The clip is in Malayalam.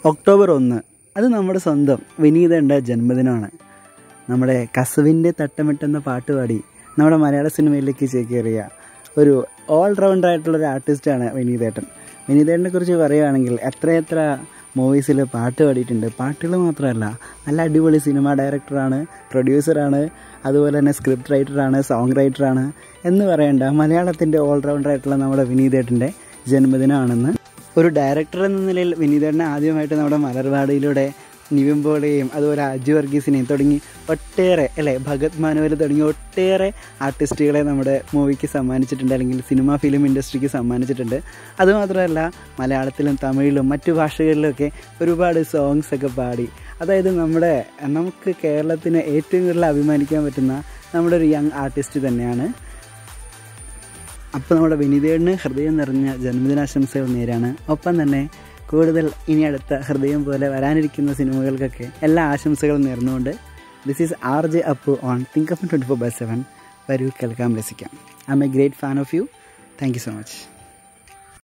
ഒക്ടോബർ ഒന്ന് അത് നമ്മുടെ സ്വന്തം വിനീതൻ്റെ ജന്മദിനമാണ് നമ്മുടെ കസവിൻ്റെ തട്ടമിട്ടെന്ന പാട്ട് പാടി നമ്മുടെ മലയാള സിനിമയിലേക്ക് ചേക്കേറിയ ഒരു ഓൾ റൗണ്ടർ ആയിട്ടുള്ള ഒരു ആർട്ടിസ്റ്റാണ് വിനീതേട്ടൻ വിനീതേട്ടനെ കുറിച്ച് പറയുകയാണെങ്കിൽ എത്രയെത്ര മൂവീസിൽ പാട്ട് പാടിയിട്ടുണ്ട് പാട്ടുകൾ മാത്രമല്ല നല്ല അടിപൊളി സിനിമ ഡയറക്ടറാണ് പ്രൊഡ്യൂസറാണ് അതുപോലെ തന്നെ സ്ക്രിപ്റ്റ് റൈറ്ററാണ് സോങ് റൈറ്ററാണ് എന്ന് പറയേണ്ട മലയാളത്തിൻ്റെ ഓൾ റൗണ്ടർ ആയിട്ടുള്ള നമ്മുടെ വിനീതേട്ടൻ്റെ ജന്മദിനമാണെന്ന് ഒരു ഡയറക്ടർ എന്ന നിലയിൽ വിനീതേട്ടനെ ആദ്യമായിട്ട് നമ്മുടെ മലർവാടിയിലൂടെ നിവിൻ പോളിയെയും അതുപോലെ അജു വർഗീസിനെയും തുടങ്ങി ഒട്ടേറെ അല്ലേ ഭഗത് മാനുവൽ തുടങ്ങി ഒട്ടേറെ ആർട്ടിസ്റ്റുകളെ നമ്മുടെ മൂവിക്ക് സമ്മാനിച്ചിട്ടുണ്ട് അല്ലെങ്കിൽ സിനിമ ഫിലിം ഇൻഡസ്ട്രിക്ക് സമ്മാനിച്ചിട്ടുണ്ട് അതുമാത്രമല്ല മലയാളത്തിലും തമിഴിലും മറ്റു ഭാഷകളിലൊക്കെ ഒരുപാട് സോങ്സ് ഒക്കെ പാടി അതായത് നമ്മുടെ നമുക്ക് കേരളത്തിന് ഏറ്റവും കൂടുതൽ അഭിമാനിക്കാൻ പറ്റുന്ന നമ്മുടെ ഒരു യങ് ആർട്ടിസ്റ്റ് തന്നെയാണ് അപ്പോൾ നമ്മുടെ വിനീതേടിന് ഹൃദയം നിറഞ്ഞ ജന്മദിനാശംസകൾ നേരാണ് ഒപ്പം തന്നെ കൂടുതൽ ഇനി അടുത്ത ഹൃദയം പോലെ വരാനിരിക്കുന്ന സിനിമകൾക്കൊക്കെ എല്ലാ ആശംസകളും നേർന്നുകൊണ്ട് this is R J Appu on think of twenty four by seven വരൂ കേൾക്കാം രസിക്കാം I am a great fan of you thank you so much